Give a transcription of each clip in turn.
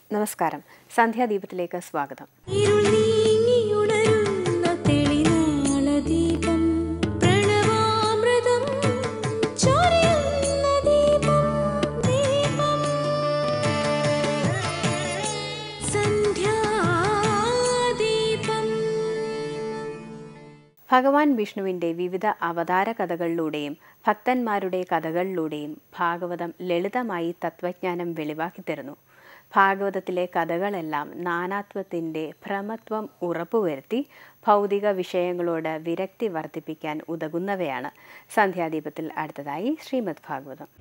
നമസ്കാരം സന്ധ്യാദീപത്തിലേക്ക് സ്വാഗതം ഇരുൾ നീങ്ങിയുണരുന്ന തെളിനാളദീപം പ്രണവാമൃതം ചൊരിയുന്ന ദീപം ദീപം സന്ധ്യാദീപം ഭഗവാൻ വിഷ്ണുവിൻ്റെ വിവിധ അവതാര കഥകളിലൂടെയും ഭക്തന്മാരുടെ കഥകളിലൂടെയും ഭാഗവതം ലളിതമായി തത്വജ്ഞാനം വെളിവാക്കി തരുന്നു ഭാഗവതത്തിലെ കഥകളെല്ലാം നാനാത്വത്തിൻ്റെ ഭ്രമത്വം ഉറപ്പുവരുത്തി ഭൗതിക വിഷയങ്ങളോട് വിരക്തി വർദ്ധിപ്പിക്കാൻ ഉതകുന്നവയാണ് സന്ധ്യാദീപത്തിൽ അടുത്തതായി ശ്രീമദ് ഭാഗവതം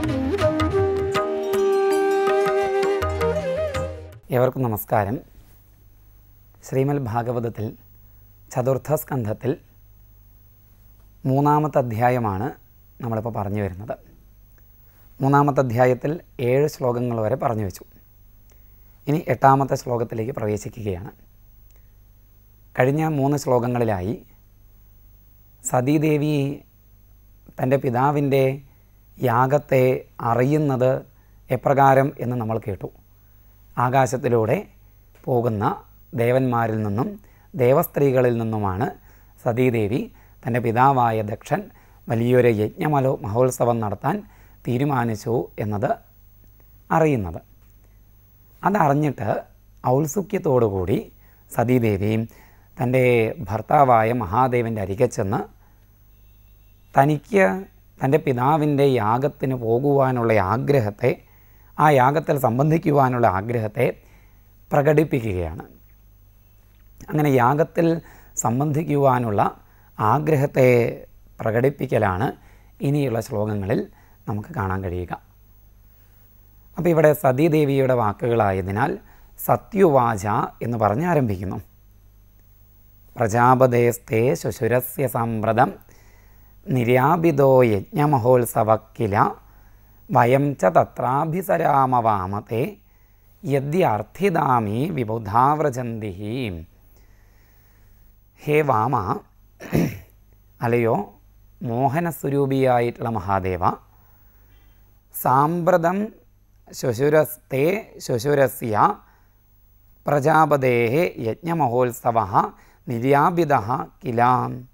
ഏവർക്കും നമസ്കാരം ശ്രീമൽ ഭാഗവതത്തിൽ ചതുർത്ഥ സ്കന്ധത്തിൽ മൂന്നാമത്തെ അധ്യായമാണ് നമ്മളിപ്പോൾ പറഞ്ഞു വരുന്നത് മൂന്നാമത്തെ അധ്യായത്തിൽ ഏഴ് ശ്ലോകങ്ങൾ വരെ പറഞ്ഞു വെച്ചു ഇനി എട്ടാമത്തെ ശ്ലോകത്തിലേക്ക് പ്രവേശിക്കുകയാണ് കഴിഞ്ഞ മൂന്ന് ശ്ലോകങ്ങളിലായി സതീദേവി തൻ്റെ പിതാവിൻ്റെ യാഗത്തെ അറിയുന്നത് എപ്രകാരം എന്ന് നമ്മൾ കേട്ടു ആകാശത്തിലൂടെ പോകുന്ന ദേവന്മാരിൽ നിന്നും ദേവസ്ത്രീകളിൽ നിന്നുമാണ് സതീദേവി തൻ്റെ പിതാവായ ദക്ഷൻ വലിയൊരു യജ്ഞമലോ മഹോത്സവം നടത്താൻ തീരുമാനിച്ചു എന്നത് അറിയുന്നത് അതറിഞ്ഞിട്ട് ഔത്സുക്യത്തോടുകൂടി സതീദേവിയും തൻ്റെ ഭർത്താവായ മഹാദേവൻ്റെ അരികെ ചെന്ന് തനിക്ക് തൻ്റെ പിതാവിൻ്റെ യാഗത്തിന് പോകുവാനുള്ള ആഗ്രഹത്തെ ആ യാഗത്തിൽ സംബന്ധിക്കുവാനുള്ള ആഗ്രഹത്തെ പ്രകടിപ്പിക്കുകയാണ് അങ്ങനെ യാഗത്തിൽ സംബന്ധിക്കുവാനുള്ള ആഗ്രഹത്തെ പ്രകടിപ്പിക്കലാണ് ഇനിയുള്ള ശ്ലോകങ്ങളിൽ നമുക്ക് കാണാൻ കഴിയുക അപ്പോൾ ഇവിടെ സതീദേവിയുടെ വാക്കുകളായതിനാൽ സത്യുവാച എന്ന് പറഞ്ഞ് ആരംഭിക്കുന്നു പ്രജാപതേസ്തേ ശുശുരസ്യ സമ്പ്രദം നിര്യാപിതോ യജ്ഞമഹോത്സവ കില വയം ച തത്രാഭിസരാമവാമത്തെ യദ്യർത്ഥിതാമി വിബുധാവ്രജന്തി ഹേ വാമ അലയോ മോഹനസ്വരൂപിയായിട്ടുള്ള മഹാദേവ സാമ്പ്രതം ശുശുരസ്തേ ശുശുരസ്യ പ്രജാപതേ യജ്ഞമഹോത്സവ നിര്യാപിത കില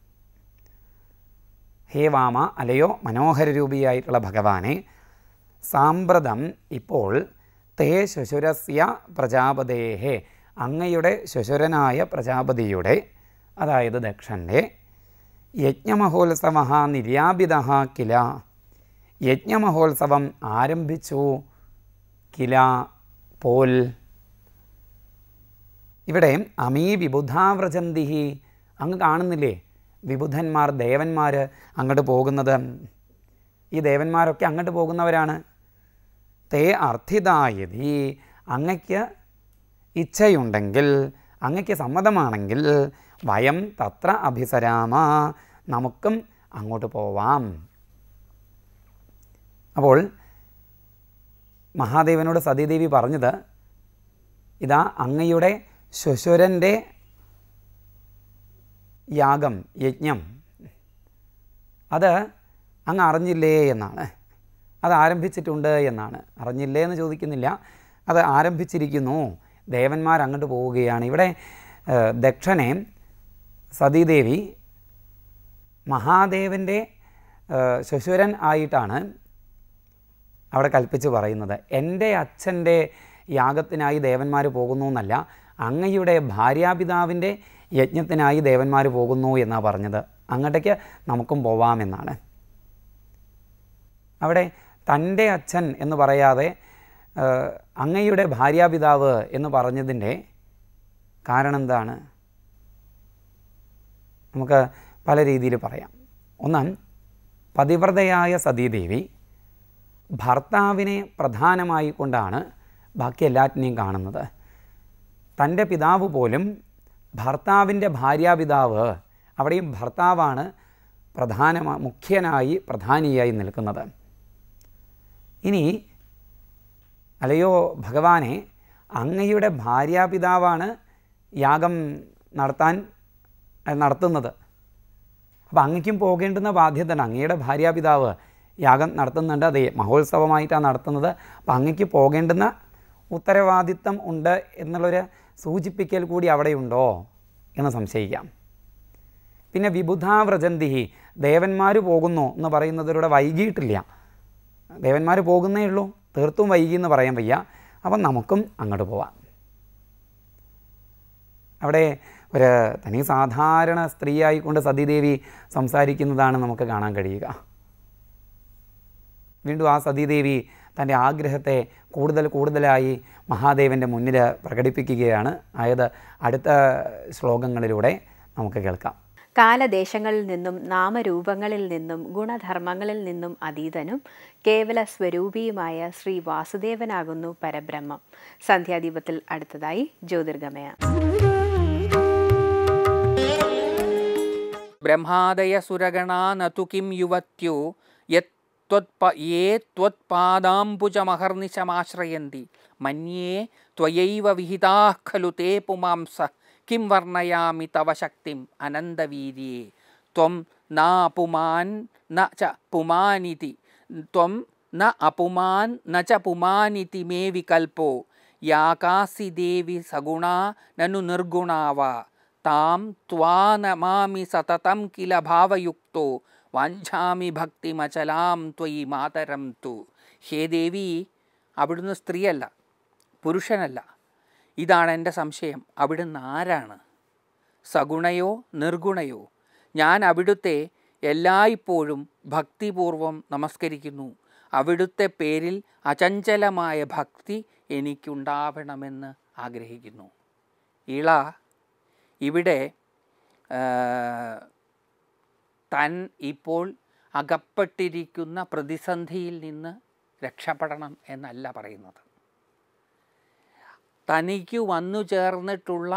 ഹേ വാമ അലയോ മനോഹരരൂപിയായിട്ടുള്ള ഭഗവാനെ സാമ്പ്രതം ഇപ്പോൾ തേ ശുശുരസ്യ പ്രജാപതേഹേ അങ്ങയുടെ ശുശുരനായ പ്രജാപതിയുടെ അതായത് ദക്ഷൻ്റെ യജ്ഞമഹോത്സവ നിര്യാപിത കില യജ്ഞമഹോത്സവം ആരംഭിച്ചു കില പോൽ ഇവിടെ അമീ വിബുധാവ്രജന്തിഹി അങ്ങ് കാണുന്നില്ലേ വിബുധന്മാർ ദേവന്മാർ അങ്ങോട്ട് പോകുന്നത് ഈ ദേവന്മാരൊക്കെ അങ്ങോട്ട് പോകുന്നവരാണ് തേ അർത്ഥിതായതി അങ്ങയ്ക്ക് ഇച്ഛയുണ്ടെങ്കിൽ അങ്ങയ്ക്ക് സമ്മതമാണെങ്കിൽ വയം തത്ര അഭിസരാമ നമുക്കും അങ്ങോട്ട് പോവാം അപ്പോൾ മഹാദേവനോട് സതീദേവി പറഞ്ഞത് ഇതാ അങ്ങയുടെ ശുശുരൻ്റെ യാഗം യജ്ഞം അത് അങ്ങ് അറിഞ്ഞില്ലേ എന്നാണ് അത് ആരംഭിച്ചിട്ടുണ്ട് എന്നാണ് അറിഞ്ഞില്ലേ എന്ന് ചോദിക്കുന്നില്ല അത് ആരംഭിച്ചിരിക്കുന്നു ദേവന്മാർ അങ്ങോട്ട് പോവുകയാണ് ഇവിടെ ഏഹ്, ദക്ഷനെ സതീദേവി മഹാദേവൻ്റെ ഏഹ്, ശുശുരൻ ആയിട്ടാണ് അവിടെ കൽപ്പിച്ച് പറയുന്നത് എൻ്റെ അച്ഛൻ്റെ യാഗത്തിനായി ദേവന്മാർ പോകുന്നു എന്നല്ല അങ്ങയുടെ ഭാര്യാപിതാവിൻ്റെ യജ്ഞത്തിനായി ദേവന്മാർ പോകുന്നു എന്നാണ് പറഞ്ഞത് അങ്ങോട്ടേക്ക് നമുക്കും പോവാമെന്നാണ് അവിടെ തൻ്റെ അച്ഛൻ എന്ന് പറയാതെ ഏഹ്, അങ്ങയുടെ ഭാര്യാപിതാവ് എന്ന് പറഞ്ഞതിൻ്റെ കാരണം എന്താണ് നമുക്ക് പല രീതിയിൽ പറയാം ഒന്ന് പതിവ്രതയായ സതീദേവി ഭർത്താവിനെ പ്രധാനമായി കൊണ്ടാണ് ബാക്കി എല്ലാറ്റിനെയും കാണുന്നത് തൻ്റെ പിതാവ് പോലും ഭർത്താവിൻ്റെ ഭാര്യാപിതാവ് അവിടെയും ഭർത്താവാണ് പ്രധാന മുഖ്യനായി പ്രധാനിയായി നിൽക്കുന്നത് ഇനി അല്ലയോ ഭഗവാനെ അങ്ങയുടെ ഭാര്യാപിതാവാണ് യാഗം നടത്താൻ അഹ് നടത്തുന്നത് അപ്പോൾ അങ്ങയ്ക്കും പോകേണ്ടുന്ന ബാധ്യത അങ്ങയുടെ ഭാര്യാപിതാവ് യാഗം നടത്തുന്നുണ്ട് അതെ മഹോത്സവമായിട്ടാണ് നടത്തുന്നത് അപ്പം അങ്ങയ്ക്ക് പോകേണ്ടുന്ന ഉത്തരവാദിത്തം ഉണ്ട് എന്നുള്ളൊരു സൂചിപ്പിക്കൽ കൂടി അവിടെയുണ്ടോ എന്ന് സംശയിക്കാം പിന്നെ വിബുധാവ്രജന്തിഹി ദേവന്മാർ പോകുന്നു എന്ന് പറയുന്നതിലൂടെ വൈകിയിട്ടില്ല ദേവന്മാർ പോകുന്നേ ഉള്ളൂ തീർത്തും വൈകി എന്ന് പറയാൻ വയ്യ അപ്പം നമുക്കും അങ്ങോട്ട് പോവാം അവിടെ ഒരു തനി സാധാരണ സ്ത്രീയായിക്കൊണ്ട് സതീദേവി സംസാരിക്കുന്നതാണ് നമുക്ക് കാണാൻ കഴിയുക വീണ്ടും ആ സതീദേവി തൻ്റെ ആഗ്രഹത്തെ കൂടുതൽ കൂടുതലായി മഹാദേവൻ്റെ മുന്നിൽ പ്രകടിപ്പിക്കുകയാണ് ആയത് അടുത്ത ശ്ലോകങ്ങളിലൂടെ നമുക്ക് കേൾക്കാം കാലദേശങ്ങളിൽ നിന്നും നാമരൂപങ്ങളിൽ നിന്നും ഗുണധർമ്മങ്ങളിൽ നിന്നും അതീതനും കേവല സ്വരൂപിയുമായ ശ്രീ വാസുദേവനാകുന്നു പരബ്രഹ്മം സന്ധ്യാദീപത്തിൽ അടുത്തതായി ജ്യോതിർഗമയ ബ്രഹ്മാദയ സുരഗണാ നതു കിം യുവത്യോ യത്ത്വത്പ യേ ത്വത്പാദാംബുജമഹർനിശമാശ്രയന്തി മന്യേ ത്വയൈവ വിഹിതാഃ ഖലു തേ പുമാംസ കിം വർണ്ണയാമി തവ ശക്തിം അനന്തവീര്യേ ത്വം നാപുമാൻ ന ച പുമാനിതി ത്വം ന അപുമാൻ ന ച പുമാനിതി മേ വികൽപ്പോ യാകാസി ദേവി സഗുണാ നനു നിർഗുണാവ താം ത്വാ നമാമി സതതം കില ഭാവയുക്തോ വാഞ്ചാമി ഭക്തിമചലാം ത്വയി മാതരം തു ഹേ ദേവി അവിടുന്ന് സ്ത്രീയല്ല പുരുഷനല്ല ഇതാണ് എൻ്റെ സംശയം അവിടുന്ന് ആരാണ് സഗുണയോ നിർഗുണയോ ഞാൻ അവിടുത്തെ എല്ലായ്പ്പോഴും ഭക്തിപൂർവം നമസ്കരിക്കുന്നു അവിടുത്തെ പേരിൽ അചഞ്ചലമായ ഭക്തി എനിക്കുണ്ടാവണമെന്ന് ആഗ്രഹിക്കുന്നു ഇള ഇവിടെ ആ, താൻ ഇപ്പോൾ അകപ്പെട്ടിരിക്കുന്ന പ്രതിസന്ധിയിൽ നിന്ന് രക്ഷപ്പെടണം എന്നല്ല പറയുന്നത് തനിക്ക് വന്നു ചേർന്നിട്ടുള്ള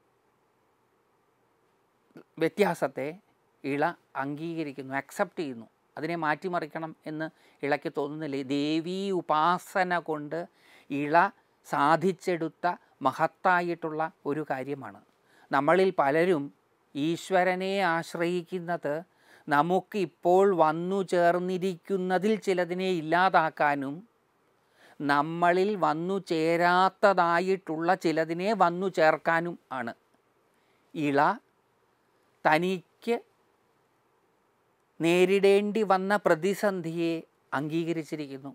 വ്യത്യാസത്തെ ഇള അംഗീകരിക്കുന്നു അക്സെപ്റ്റ് ചെയ്യുന്നു അതിനെ മാറ്റിമറിക്കണം എന്ന് ഇളയ്ക്ക് തോന്നുന്നില്ലേ ദേവീ ഉപാസന കൊണ്ട് ഇള സാധിച്ചെടുത്ത മഹത്തായിട്ടുള്ള ഒരു കാര്യമാണ് നമ്മളിൽ പലരും ഈശ്വരനെ ആശ്രയിക്കുന്നത് നമുക്ക് ഇപ്പോൾ വന്നു ചേർന്നിരിക്കുന്നതിൽ ചിലതിനെ ഇല്ലാതാക്കാനും നമ്മളിൽ വന്നു ചേരാത്തതായിട്ടുള്ള ചിലതിനെ വന്നു ചേർക്കാനും ആണ് ഇള തനിക്ക് നേരിടേണ്ടി വന്ന പ്രതിസന്ധിയെ അംഗീകരിച്ചിരിക്കുന്നു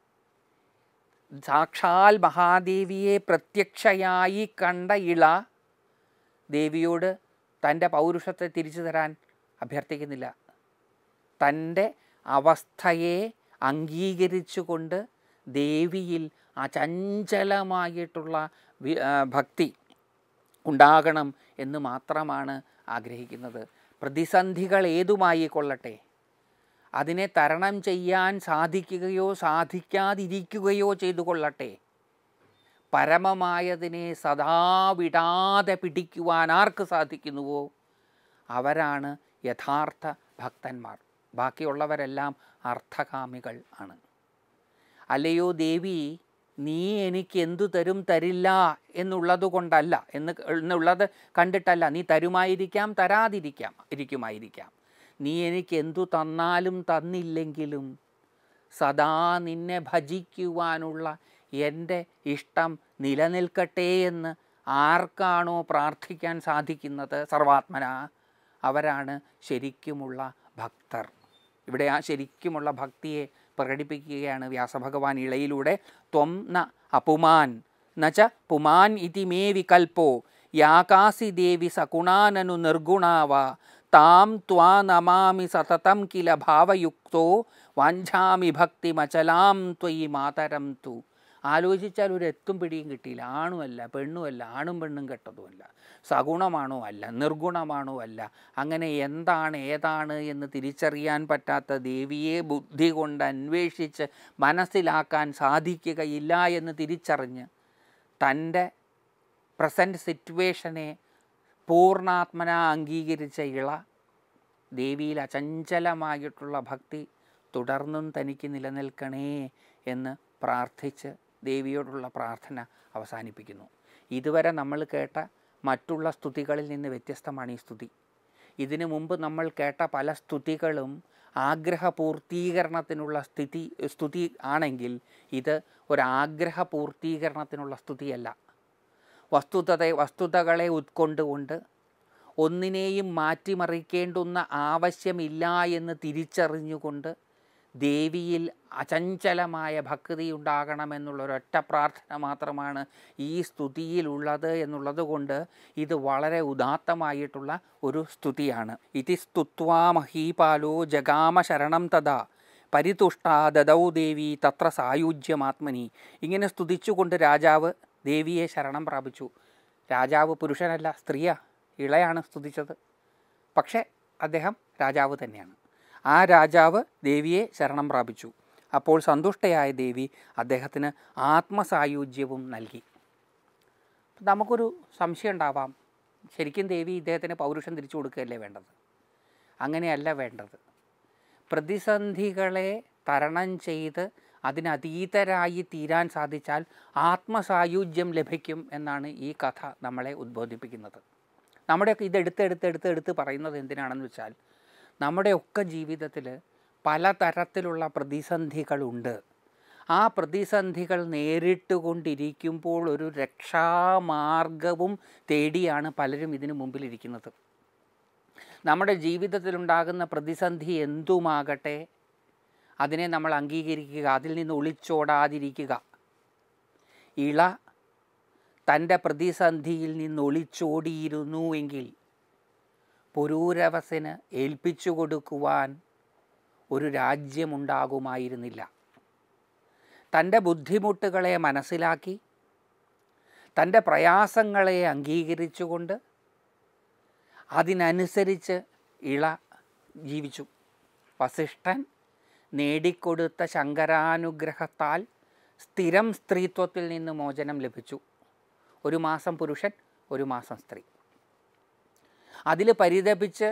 സാക്ഷാൽ മഹാദേവിയെ പ്രത്യക്ഷയായി കണ്ട ഇള ദേവിയോട് തൻ്റെ പൗരുഷത്തെ തിരിച്ചു തരാൻ അഭ്യർത്ഥിക്കുന്നില്ല തൻ്റെ അവസ്ഥയെ അംഗീകരിച്ചുകൊണ്ട് ദേവിയിൽ അചഞ്ചലമായിട്ടുള്ള വി- ആ, ഭക്തി ഉണ്ടാകണം എന്ന് മാത്രമാണ് ആഗ്രഹിക്കുന്നത് പ്രതിസന്ധികൾ ഏതുമായി കൊള്ളട്ടെ അതിനെ തരണം ചെയ്യാൻ സാധിക്കുകയോ സാധിക്കാതിരിക്കുകയോ ചെയ്തു കൊള്ളട്ടെ പരമമായതിനെ സദാ വിടാതെ പിടിക്കുവാൻ ആർക്ക് സാധിക്കുന്നുവോ അവരാണ് യഥാർത്ഥ ഭക്തന്മാർ ബാക്കിയുള്ളവരെല്ലാം അർത്ഥകാമികൾ ആണ് അല്ലയോ ദേവി നീ എനിക്ക് എന്തു തരും തരില്ല എന്നുള്ളത് കൊണ്ടല്ല എന്ന് എന്നുള്ളത് കണ്ടിട്ടല്ല നീ തരുമായിരിക്കാം തരാതിരിക്കാം ഇരിക്കുമായിരിക്കാം നീ എനിക്ക് എന്തു തന്നാലും തന്നില്ലെങ്കിലും സദാ നിന്നെ ഭജിക്കുവാനുള്ള എൻ്റെ ഇഷ്ടം നിലനിൽക്കട്ടെ എന്ന് ആർക്കാണോ പ്രാർത്ഥിക്കാൻ സാധിക്കുന്നത് സർവാത്മന അവരാണ് ശരിക്കുമുള്ള ഭക്തർ ഇവിടെ ആ ശരിക്കുമുള്ള ഭക്തിയെ പ്രകടിപ്പിക്കുകയാണ് വ്യാസഭഗവാൻ ഇളയിലൂടെ ത്വം ന അപുമാൻ ന ച പുമാൻ ഇതി മേ വികൽപ്പോ യാകാസി ദേവി സകുണാനനു നിർഗുണാവ താം ത്വാ നമാമി സതതം കില ഭാവയുക്തോ വാഞ്ചാമി ഭക്തിമചലാം ത്വയി മാതരം തു ആലോചിച്ചാൽ ഒരു എത്തും പിടിയും കിട്ടിയില്ല ആണുമല്ല പെണ്ണുമല്ല ആണും പെണ്ണും കെട്ടതുമല്ല സഗുണമാണോ അല്ല നിർഗുണമാണോ അല്ല അങ്ങനെ എന്താണ് ഏതാണ് എന്ന് തിരിച്ചറിയാൻ പറ്റാത്ത ദേവിയെ ബുദ്ധി കൊണ്ട് അന്വേഷിച്ച് മനസ്സിലാക്കാൻ സാധിക്കുകയില്ല എന്ന് തിരിച്ചറിഞ്ഞ് തൻ്റെ പ്രസൻറ്റ് സിറ്റുവേഷനെ പൂർണ്ണാത്മന അംഗീകരിച്ച ഇള ദേവിയിൽ അചഞ്ചലമായിട്ടുള്ള ഭക്തി തുടർന്നും തനിക്ക് നിലനിൽക്കണേ എന്ന് പ്രാർത്ഥിച്ച് ദേവിയോടുള്ള പ്രാർത്ഥന അവസാനിപ്പിക്കുന്നു ഇതുവരെ നമ്മൾ കേട്ട മറ്റുള്ള സ്തുതികളിൽ നിന്ന് വ്യത്യസ്തമാണ് ഈ സ്തുതി ഇതിനു മുമ്പ് നമ്മൾ കേട്ട പല സ്തുതികളും ആഗ്രഹപൂർത്തീകരണത്തിനുള്ള സ്ഥിതി സ്തുതി ആണെങ്കിൽ ഇത് ഒരു ആഗ്രഹപൂർത്തീകരണത്തിനുള്ള സ്തുതിയല്ല വസ്തുതത വസ്തുതകളെ ഉൾക്കൊണ്ടുകൊണ്ട് ഒന്നിനെയും മാറ്റിമറിക്കേണ്ടുന്ന ആവശ്യമില്ല എന്ന് തിരിച്ചറിഞ്ഞുകൊണ്ട് ദേവിയിൽ അചഞ്ചലമായ ഭക്തി ഉണ്ടാകണമെന്നുള്ള ഒരൊറ്റ പ്രാർത്ഥന മാത്രമാണ് ഈ സ്തുതിയിലുള്ളത് എന്നുള്ളത് കൊണ്ട് ഇത് വളരെ ഉദാത്തമായിട്ടുള്ള ഒരു സ്തുതിയാണ് ഇതി സ്തുത്വാ മഹീപാലോ ജഗാമ ശരണം തഥാ പരിതുഷ്ടാ ദദൗ ദേവി തത്ര സായുജ്യമാത്മനി ഇങ്ങനെ സ്തുതിച്ചുകൊണ്ട് രാജാവ് ദേവിയെ ശരണം പ്രാപിച്ചു രാജാവ് പുരുഷനല്ല സ്ത്രീയാ ഇളയാണ് സ്തുതിച്ചത് പക്ഷേ അദ്ദേഹം രാജാവ് തന്നെയാണ് ആ രാജാവ് ദേവിയെ ശരണം പ്രാപിച്ചു അപ്പോൾ സന്തുഷ്ടയായ ദേവി അദ്ദേഹത്തിന് ആത്മസായുജ്യവും നൽകി നമുക്കൊരു സംശയം ഉണ്ടാവാം ശരിക്കും ദേവി ഇദ്ദേഹത്തിന് പൗരുഷം തിരിച്ചു കൊടുക്കുകയല്ലേ വേണ്ടത് അങ്ങനെയല്ല വേണ്ടത് പ്രതിസന്ധികളെ തരണം ചെയ്ത് അതിനതീതരായി തീരാൻ സാധിച്ചാൽ ആത്മസായുജ്യം ലഭിക്കും എന്നാണ് ഈ കഥ നമ്മളെ ഉദ്ബോധിപ്പിക്കുന്നത് നമ്മുടെയൊക്കെ ഇത് എടുത്ത് എടുത്ത് എടുത്ത് എടുത്ത് പറയുന്നത് എന്തിനാണെന്ന് വെച്ചാൽ നമ്മുടെയൊക്കെ ജീവിതത്തിൽ പലതരത്തിലുള്ള പ്രതിസന്ധികളുണ്ട് ആ പ്രതിസന്ധികൾ നേരിട്ടുകൊണ്ടിരിക്കുമ്പോൾ ഒരു രക്ഷാമാർഗവും തേടിയാണ് പലരും ഇതിനു മുമ്പിലിരിക്കുന്നത് നമ്മുടെ ജീവിതത്തിലുണ്ടാകുന്ന പ്രതിസന്ധി എന്തുമാകട്ടെ അതിനെ നമ്മൾ അംഗീകരിക്കുക അതിൽ നിന്ന് ഒളിച്ചോടാതിരിക്കുക ഇള തൻ്റെ പ്രതിസന്ധിയിൽ നിന്ന് ഒളിച്ചോടിയിരുന്നു എങ്കിൽ പുരൂരവസിന് ഏൽപ്പിച്ചു കൊടുക്കുവാൻ ഒരു രാജ്യമുണ്ടാകുമായിരുന്നില്ല തൻ്റെ ബുദ്ധിമുട്ടുകളെ മനസ്സിലാക്കി തൻ്റെ പ്രയാസങ്ങളെ അംഗീകരിച്ചുകൊണ്ട് അതിനനുസരിച്ച് ഇള ജീവിച്ചു വസിഷ്ഠൻ നേടിക്കൊടുത്ത ശങ്കരാനുഗ്രഹത്താൽ സ്ഥിരം സ്ത്രീത്വത്തിൽ നിന്ന് മോചനം ലഭിച്ചു ഒരു മാസം പുരുഷൻ ഒരു മാസം സ്ത്രീ അതിൽ പരിതപിച്ച്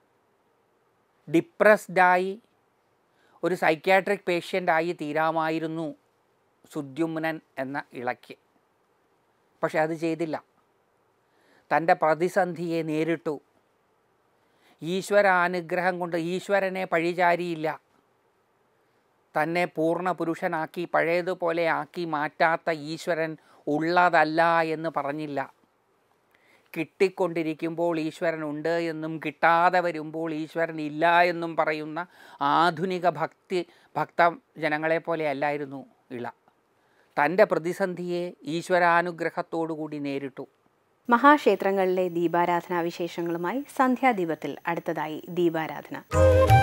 ഡിപ്രസ്ഡായി ഒരു സൈക്യാട്രിക് പേഷ്യൻ്റായി തീരാമായിരുന്നു സുദ്യുമ്നൻ എന്ന ഇളയ്ക്ക് പക്ഷെ അത് ചെയ്തില്ല തൻ്റെ പ്രതിസന്ധിയെ നേരിട്ടു ഈശ്വരാനുഗ്രഹം കൊണ്ട് ഈശ്വരനെ പഴിചാരിയില്ല തന്നെ പൂർണ്ണ പുരുഷനാക്കി പഴയതുപോലെ ആക്കി മാറ്റാത്ത ഈശ്വരൻ ഉള്ളതല്ല എന്ന് പറഞ്ഞില്ല കിട്ടിക്കൊണ്ടിരിക്കുമ്പോൾ ഈശ്വരൻ ഉണ്ട് എന്നും കിട്ടാതെ വരുമ്പോൾ ഈശ്വരൻ ഇല്ല എന്നും പറയുന്ന ആധുനിക ഭക്തി ഭക്ത ജനങ്ങളെ പോലെ അല്ലായിരുന്നു ഇള തൻ്റെ പ്രതിസന്ധിയെ ഈശ്വരാനുഗ്രഹത്തോടുകൂടി നേരിട്ടു മഹാക്ഷേത്രങ്ങളിലെ ദീപാരാധനാ വിശേഷങ്ങളുമായി സന്ധ്യാദീപത്തിൽ അടുത്തതായി ദീപാരാധന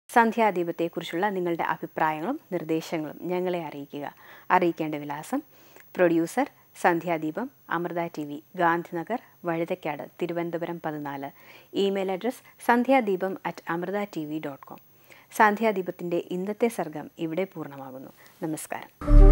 സന്ധ്യാദീപത്തെക്കുറിച്ചുള്ള നിങ്ങളുടെ അഭിപ്രായങ്ങളും നിർദ്ദേശങ്ങളും ഞങ്ങളെ അറിയിക്കുക അറിയിക്കേണ്ട വിലാസം producer Sandhyadeepam Amrita T V Gandhinagar Vazhuthacaud Thiruvananthapuram പതിനാല് email address Sandhyadeepam at Amrita T V dot com സന്ധ്യാദീപത്തിൻ്റെ ഇന്നത്തെ സർഗം ഇവിടെ പൂർണ്ണമാകുന്നു നമസ്കാരം